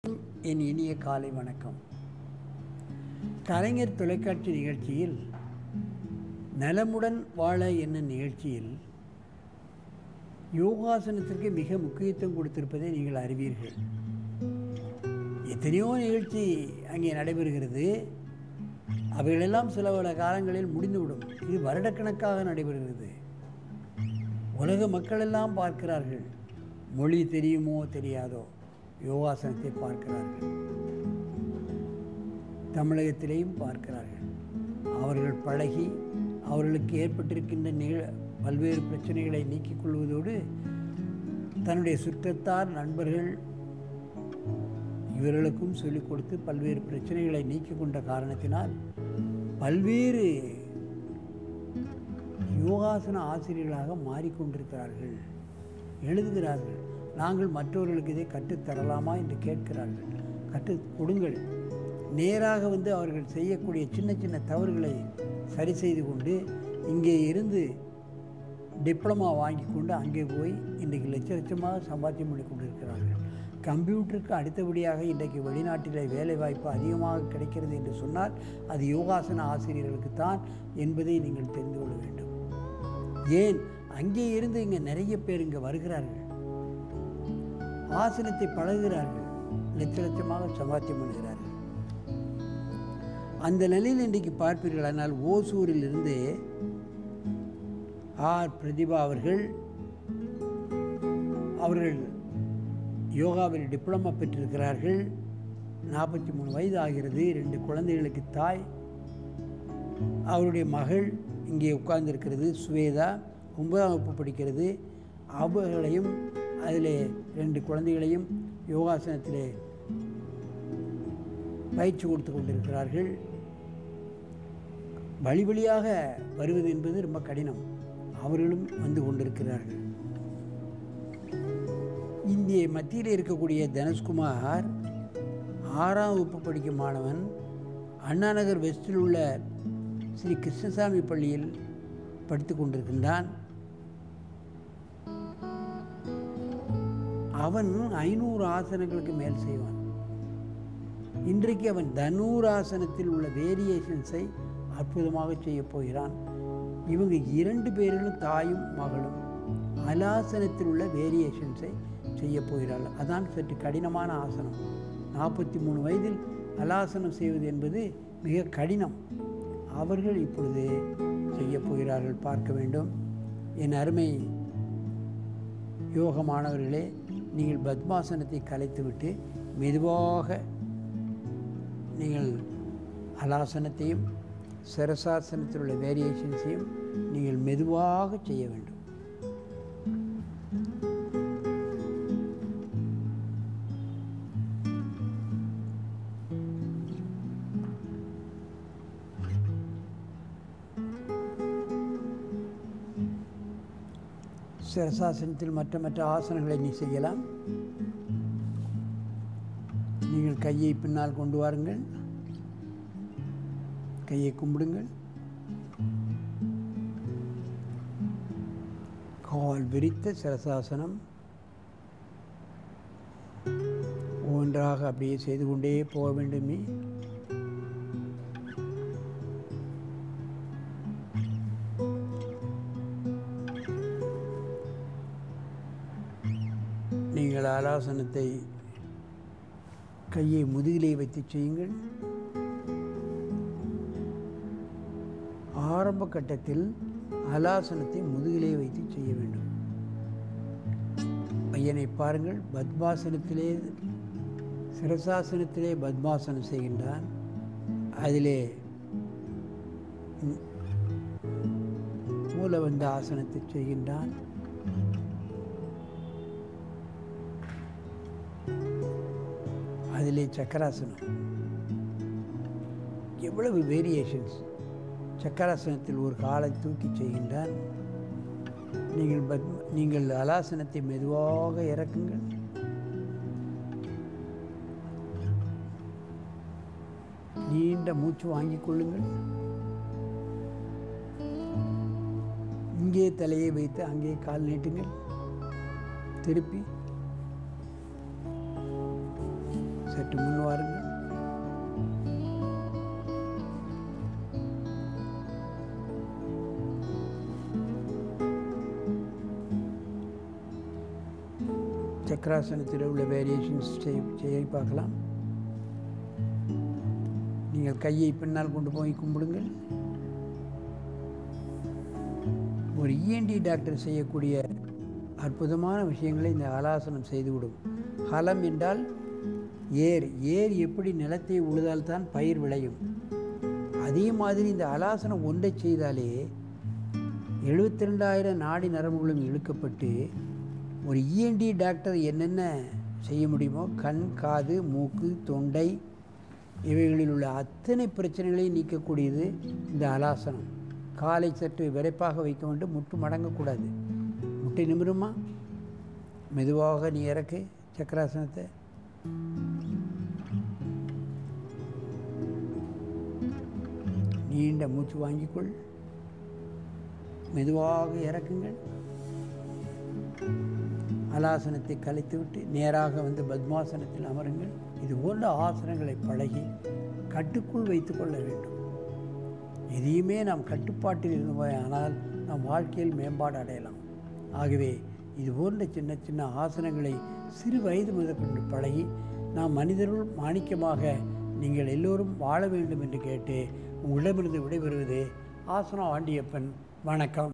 என் இனிய காலை வணக்கம் கலைஞர் தொலைக்காட்சி நிகழ்ச்சியில் நலமுடன் வாழ என்ன நிகழ்ச்சியில் யோகாசனத்திற்கு மிக முக்கியத்துவம் கொடுத்திருப்பதை நீங்கள் அறிவீர்கள் எத்தனையோ நிகழ்ச்சி அங்கே நடைபெறுகிறது அவைகளெல்லாம் சில பல காலங்களில் முடிந்துவிடும் இது வருடக்கணக்காக நடைபெறுகிறது உலக மக்களெல்லாம் பார்க்கிறார்கள் மொழி தெரியுமோ தெரியாதோ யோகாசனத்தை பார்க்கிறார்கள் தமிழகத்திலேயும் பார்க்கிறார்கள் அவர்கள் பழகி அவர்களுக்கு ஏற்பட்டிருக்கின்ற நிக பல்வேறு பிரச்சனைகளை நீக்கிக் கொள்வதோடு தன்னுடைய சுற்றத்தார் நண்பர்கள் இவர்களுக்கும் சொல்லிக் கொடுத்து பல்வேறு பிரச்சனைகளை நீக்கிக் கொண்ட காரணத்தினால் பல்வேறு யோகாசன ஆசிரியர்களாக மாறிக்கொண்டிருக்கிறார்கள் எழுதுகிறார்கள் நாங்கள் மற்றவர்களுக்கு இதை கற்றுத்தரலாமா என்று கேட்கிறார்கள் கற்றுக் கொடுங்கள் நேராக வந்து அவர்கள் செய்யக்கூடிய சின்ன சின்ன தவறுகளை சரி செய்து கொண்டு இங்கே இருந்து டிப்ளமா வாங்கி கொண்டு அங்கே போய் இன்றைக்கு லட்ச லட்சமாக சம்பாத்தியம் பண்ணி கொண்டிருக்கிறார்கள் கம்ப்யூட்டருக்கு அடுத்தபடியாக இன்றைக்கு வெளிநாட்டில் வேலை வாய்ப்பு அதிகமாக கிடைக்கிறது என்று சொன்னால் அது யோகாசன ஆசிரியர்களுக்கு தான் என்பதை நீங்கள் தெரிந்து கொள்ள வேண்டும் ஏன் அங்கே இருந்து இங்கே நிறைய பேர் இங்கே வருகிறார்கள் ஆசனத்தை பழகுகிறார்கள் லட்ச லட்சமாக சம்பாத்தியம் பண்ணுகிறார்கள் அந்த நிலையில் இன்றைக்கு பார்ப்பீர்கள் ஆனால் ஓசூரில் இருந்து ஆர் பிரதிபா அவர்கள் அவர்கள் யோகாவில் டிப்ளமா பெற்றிருக்கிறார்கள் நாற்பத்தி மூணு வயது ஆகிறது ரெண்டு குழந்தைகளுக்கு தாய் அவருடைய மகள் இங்கே உட்கார்ந்திருக்கிறது சுவேதா ஒன்பதாம் வகுப்பு படிக்கிறது அவர்களையும் அதில் ரெண்டு குழந்தைகளையும் யோகாசனத்திலே பயிற்சி கொடுத்து கொண்டிருக்கிறார்கள் வழி வழியாக வருவது என்பது ரொம்ப கடினம் அவர்களும் வந்து கொண்டிருக்கிறார்கள் இந்திய மத்தியில் இருக்கக்கூடிய தனுஷ்குமார் ஆறாம் வகுப்பு படிக்கும் மாணவன் அண்ணாநகர் வெஸ்டில் உள்ள ஸ்ரீ கிருஷ்ணசாமி பள்ளியில் படித்து கொண்டிருக்கின்றான் அவன் ஐநூறு ஆசனங்களுக்கு மேல் செய்வான் இன்றைக்கு அவன் தனூராசனத்தில் உள்ள வேரியேஷன்ஸை அற்புதமாக செய்ய போகிறான் இவங்க இரண்டு பேர்களும் தாயும் மகளும் அலாசனத்தில் உள்ள வேரியேஷன்ஸை செய்ய போகிறார்கள் அதான் சற்று கடினமான ஆசனம் நாற்பத்தி மூணு வயதில் அலாசனம் செய்வது என்பது மிக கடினம் அவர்கள் இப்பொழுது செய்ய போகிறார்கள் பார்க்க வேண்டும் என் அருமை யோக மாணவர்களே நீங்கள் பத்மாசனத்தை கலைத்துவிட்டு மெதுவாக நீங்கள் அலாசனத்தையும் சரசாசனத்தில் உள்ள வேரியேஷன்ஸையும் நீங்கள் மெதுவாக செய்ய வேண்டும் சிரசாசனத்தில் மற்ற மற்ற ஆசனங்களை நீ செய்யலாம் நீங்கள் கையை பின்னால் கொண்டு வாருங்கள் கையை கும்பிடுங்கள் கால் விரித்த சிரசாசனம் ஒன்றாக அப்படியே செய்து கொண்டே போக வேண்டுமே நீங்கள் ஆலாசனத்தை கையை முதுகிலே வைத்து செய்யுங்கள் ஆரம்ப கட்டத்தில் அலாசனத்தை முதுகிலே வைத்து செய்ய வேண்டும் பையனை பாருங்கள் பத்மாசனத்திலே சிரசாசனத்திலே பத்மாசனம் செய்கின்றான் அதிலே மூலவந்த ஆசனத்தை செய்கின்றான் அதிலே சக்கராசனம் எவ்வளவு வேரியேஷன்ஸ் சக்கராசனத்தில் ஒரு காலை தூக்கி செய்கின்றான் நீங்கள் பத் நீங்கள் அலாசனத்தை மெதுவாக இறக்குங்கள் நீண்ட மூச்சு வாங்கிக் கொள்ளுங்கள் இங்கே தலையை வைத்து அங்கே கால் நீட்டுங்கள் திருப்பி சற்று முன் வாருங்கள் சக்கராசனத்தில் உள்ள வேரியேஷன்ஸ் செய்ய பார்க்கலாம் நீங்கள் கையை பின்னால் கொண்டு போய் கும்பிடுங்கள் ஒரு இஎன்டி டாக்டர் செய்யக்கூடிய அற்புதமான விஷயங்களை இந்த ஹலாசனம் செய்துவிடும் ஹலம் என்றால் ஏர் ஏர் எப்படி நிலத்தை உழுதால்தான் பயிர் விளையும் அதே மாதிரி இந்த ஹலாசனம் ஒன்றை செய்தாலே எழுபத்தி ரெண்டாயிரம் நாடி நரம்புகளும் இழுக்கப்பட்டு ஒரு இஎன்டி டாக்டர் என்னென்ன செய்ய முடியுமோ கண் காது மூக்கு தொண்டை இவைகளில் உள்ள அத்தனை பிரச்சனைகளையும் நீக்கக்கூடியது இந்த அலாசனம் காலை சற்று விரைப்பாக வைக்க வேண்டும் முட்டு மடங்கக்கூடாது முட்டை நிமிருமா மெதுவாக நீ இறக்கு சக்கராசனத்தை நீண்ட மூச்சு வாங்கிக்கொள் மெதுவாக இறக்குங்கள் அலாசனத்தை கலைத்துவிட்டு நேராக வந்து பத்மாசனத்தில் அமருங்கள் இது போன்ற ஆசனங்களை பழகி கட்டுக்குள் வைத்து கொள்ள வேண்டும் எதையுமே நாம் கட்டுப்பாட்டில் இருந்தோம் ஆனால் நம் வாழ்க்கையில் மேம்பாடு அடையலாம் ஆகவே இது போன்ற சின்ன சின்ன ஆசனங்களை சிறு வயது முதற்கொண்டு பழகி நாம் மனிதருள் மாணிக்கமாக நீங்கள் எல்லோரும் வாழ வேண்டும் என்று கேட்டு உங்களிடமிருந்து விடைபெறுவது ஆசனம் ஆண்டியப்பன் வணக்கம்